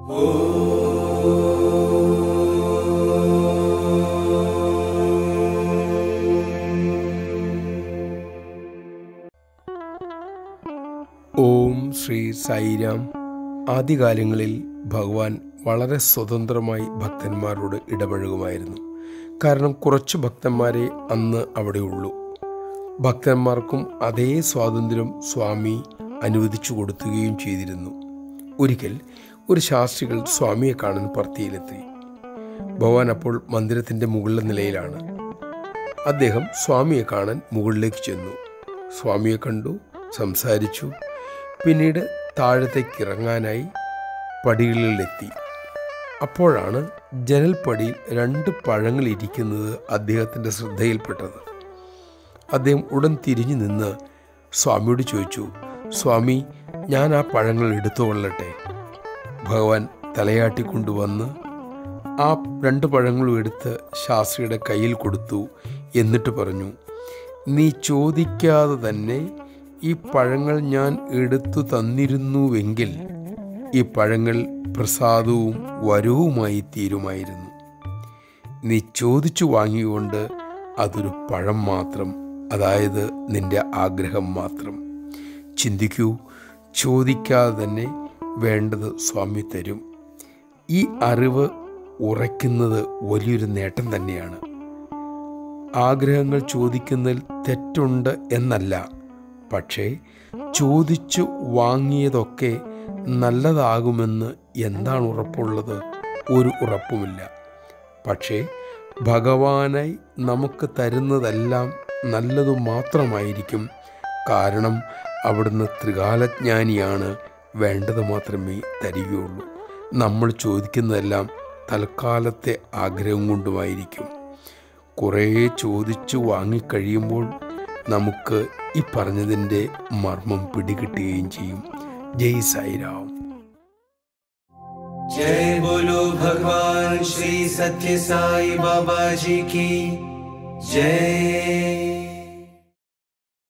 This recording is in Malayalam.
ഓം ശ്രീ സായിരാം ആദ്യകാലങ്ങളിൽ ഭഗവാൻ വളരെ സ്വതന്ത്രമായി ഭക്തന്മാരോട് ഇടപഴകുമായിരുന്നു കാരണം കുറച്ച് ഭക്തന്മാരെ അന്ന് അവിടെ ഉള്ളൂ ഭക്തന്മാർക്കും അതേ സ്വാതന്ത്ര്യം സ്വാമി അനുവദിച്ചു കൊടുക്കുകയും ചെയ്തിരുന്നു ഒരിക്കൽ ഒരു ശാസ്ത്രികൾ സ്വാമിയെ കാണുന്ന പർത്തിയിലെത്തി ഭഗവാൻ അപ്പോൾ മന്ദിരത്തിൻ്റെ മുകളിലെ നിലയിലാണ് അദ്ദേഹം സ്വാമിയെ കാണാൻ മുകളിലേക്ക് ചെന്നു സ്വാമിയെ കണ്ടു സംസാരിച്ചു പിന്നീട് താഴത്തേക്ക് ഇറങ്ങാനായി പടികളിലെത്തി അപ്പോഴാണ് ജനൽപ്പടിയിൽ രണ്ട് പഴങ്ങൾ ഇരിക്കുന്നത് അദ്ദേഹത്തിൻ്റെ ശ്രദ്ധയിൽപ്പെട്ടത് അദ്ദേഹം ഉടൻ തിരിഞ്ഞു നിന്ന് സ്വാമിയോട് ചോദിച്ചു സ്വാമി ഞാൻ ആ പഴങ്ങൾ എടുത്തുകൊള്ളട്ടെ ഭഗവാൻ തലയാട്ടിക്കൊണ്ടുവന്ന് ആ രണ്ട് പഴങ്ങളും എടുത്ത് ശാസ്ത്രിയുടെ കയ്യിൽ കൊടുത്തു എന്നിട്ട് പറഞ്ഞു നീ ചോദിക്കാതെ തന്നെ ഈ പഴങ്ങൾ ഞാൻ എടുത്തു തന്നിരുന്നുവെങ്കിൽ ഈ പഴങ്ങൾ പ്രസാദവും വരവുമായി തീരുമായിരുന്നു നീ ചോദിച്ചു വാങ്ങിയുകൊണ്ട് അതൊരു പഴം മാത്രം അതായത് നിന്റെ ആഗ്രഹം മാത്രം ചിന്തിക്കൂ ചോദിക്കാതെ തന്നെ വേണ്ടത് സ്വാമി തരും ഈ അറിവ് ഉറയ്ക്കുന്നത് വലിയൊരു നേട്ടം തന്നെയാണ് ആഗ്രഹങ്ങൾ ചോദിക്കുന്നതിൽ തെറ്റുണ്ട് എന്നല്ല പക്ഷേ ചോദിച്ചു വാങ്ങിയതൊക്കെ നല്ലതാകുമെന്ന് എന്താണ് ഉറപ്പുള്ളത് ഒരു ഉറപ്പുമില്ല പക്ഷേ ഭഗവാനായി നമുക്ക് തരുന്നതെല്ലാം നല്ലതു മാത്രമായിരിക്കും കാരണം അവിടുന്ന് ത്രികാലജ്ഞാനിയാണ് വേണ്ടത് മാത്രമേ തരികയുള്ളൂ നമ്മൾ ചോദിക്കുന്നതെല്ലാം തൽക്കാലത്തെ ആഗ്രഹം കൊണ്ടുമായിരിക്കും കുറേ ചോദിച്ചു വാങ്ങിക്കഴിയുമ്പോൾ നമുക്ക് ഈ പറഞ്ഞതിൻ്റെ മർമ്മം പിടികിട്ടുകയും ചെയ്യും ജയ് സായിരാം जय बोलो भगवान श्री सत्य साई बाबा जी की जय